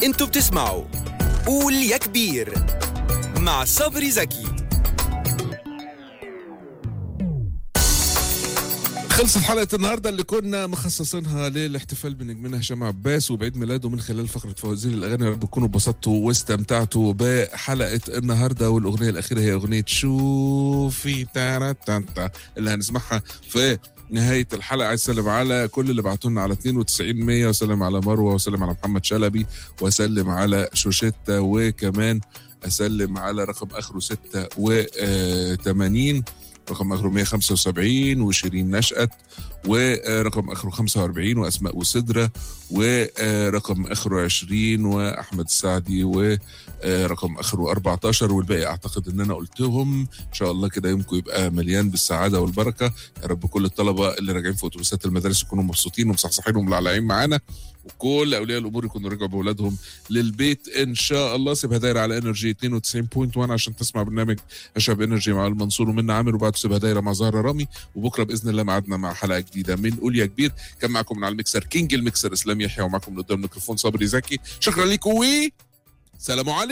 انتوا بتسمعوا قول يا كبير مع صبري زكي خلصت حلقة النهاردة اللي كنا مخصصينها للاحتفال بنجمنا هشام عباس وبعيد ميلاده من خلال فقرة فوازير الأغاني يا رب تكونوا اتبسطتوا واستمتعتوا بحلقة النهاردة والأغنية الأخيرة هي أغنية شوفي تارا تانتا اللي هنسمعها في نهاية الحلقة عايز أسلم على كل اللي بعتوا لنا على 92 100 وسلم على مروة وسلم على محمد شلبي وسلم على شوشتة وكمان أسلم على رقم آخره 86 رقم اخره 175 وشيرين نشأت ورقم اخره 45 واسماء وسدره ورقم اخره 20 واحمد السعدي ورقم اخره 14 والباقي اعتقد ان انا قلتهم ان شاء الله كده يومكم يبقى مليان بالسعاده والبركه يا رب كل الطلبه اللي راجعين في اتوبيسات المدارس يكونوا مبسوطين ومصحصحين وملعلعين معانا وكل اولياء الامور يكونوا رجعوا باولادهم للبيت ان شاء الله سيبها دايره على انرجي 92.1 عشان تسمع برنامج اشرب انرجي مع المنصور ومنى عامر وبعد سيبها دايره مع زهره رامي وبكره باذن الله ميعادنا مع حلقه جديده من قول يا كبير كان معكم من على المكسر كينج المكسر اسلام يحيى ومعكم من قدام الميكروفون صبري زكي شكرا لكم و سلام عليكم